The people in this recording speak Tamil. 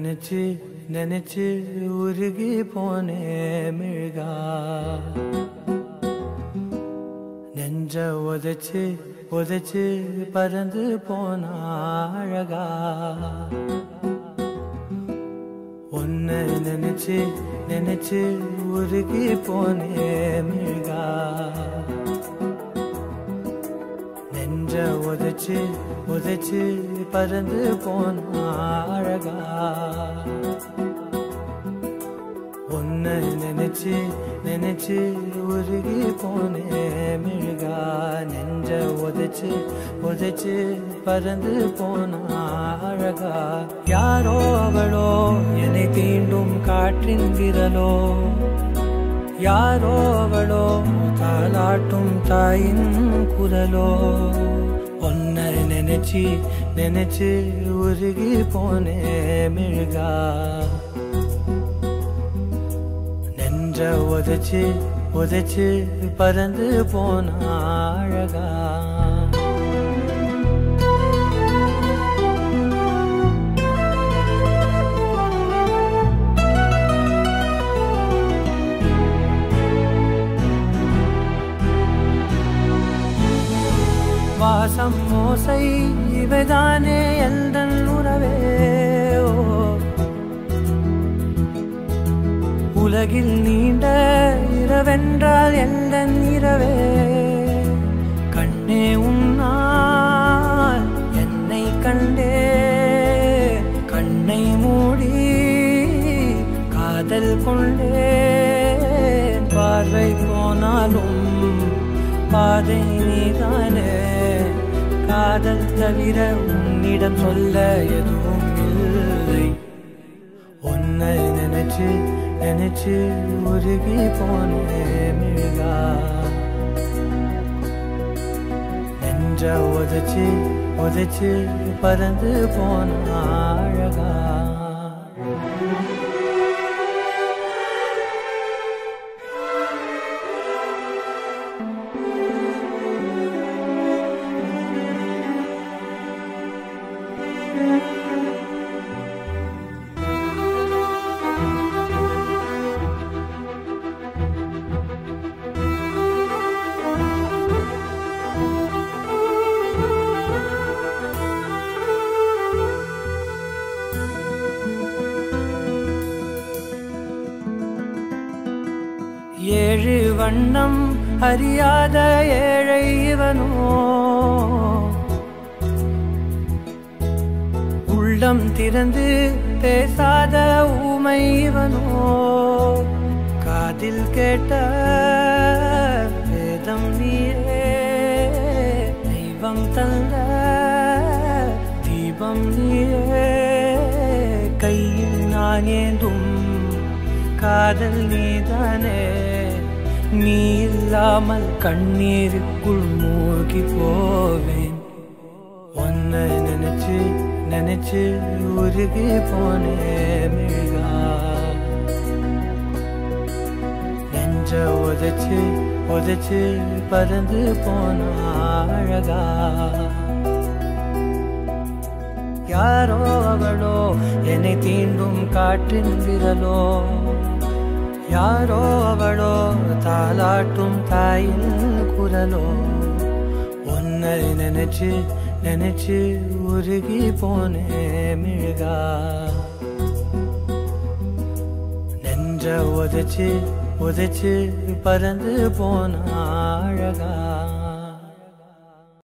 நினைச்சு நினைச்சு உருகி போனே மிழ்கா நெஞ்ச உதைச்சு உதைச்சு பறந்து போன அழகா உன்னை நினைச்சு நினைச்சு உருகி போனே மிழ்கா நெஞ்ச உதைச்சு உதைச்சு பறந்து போன அழகா உன்னை நினைச்சு நினைச்சு உருகி போனே மிழ்கா நெஞ்ச உதைச்சு உதைச்சு பறந்து போன அழகா யாரோ அவளோ என்னை தீண்டும் காற்றின் விரலோ யாரோ அவளோ தாலாட்டும் தாயின் குரலோ ஒன்னை நினைச்சு நினைச்சு உருகி போனே மிழ்கா நெஞ்ச உதைச்சு உதைச்சு பறந்து போன அழகா வாசம் மோசை இவைதானே எந்தன் உறவே ஓ உலகில் நீண்ட இரவென்றால் எந்தன் இரவே கண்ணே உன்னால் என்னை கண்டே கண்ணை மூடி காதல் கொண்டே பார்வை போனாலும் பாதை நீதானே காதல் தவிர உன்னிடம் சொல்ல எதுவும் இல்லை உன்னை நினைச்சு நினைச்சு உருகி போனே மிழ்கா நெஞ்ச உதைச்சு உதைச்சு பறந்து போன அழகா ஏழு வண்ணம் அறியாத ஏழை இவனோ உள்ளம் திறந்து பேசாத ஊமை இவனோ காதில் கேட்ட வேதம் நீரே தெய்வம் தந்த தீபம் நீரே கையில் நான் ஏந்தும் காதல் நீதானே நீ இல்லாமல் கண்ணீருக்குள் மூழ்கி போவேன் உன்னை நினைச்சு நினைச்சு உருகி போனே மிழ்கா நெஞ்ச உதைச்சு உதைச்சு பறந்து போன அழகா யாரோ அவளோ என்னை தீண்டும் காற்றின் விரலோ யாரோ அவளோ தாலாட்டும் தாயின் குரலோ உன்னை நினைச்சு நினைச்சு உருகி போனே மிழ்கா நெஞ்ச உதைச்சு உதைச்சு பறந்து போன அழகா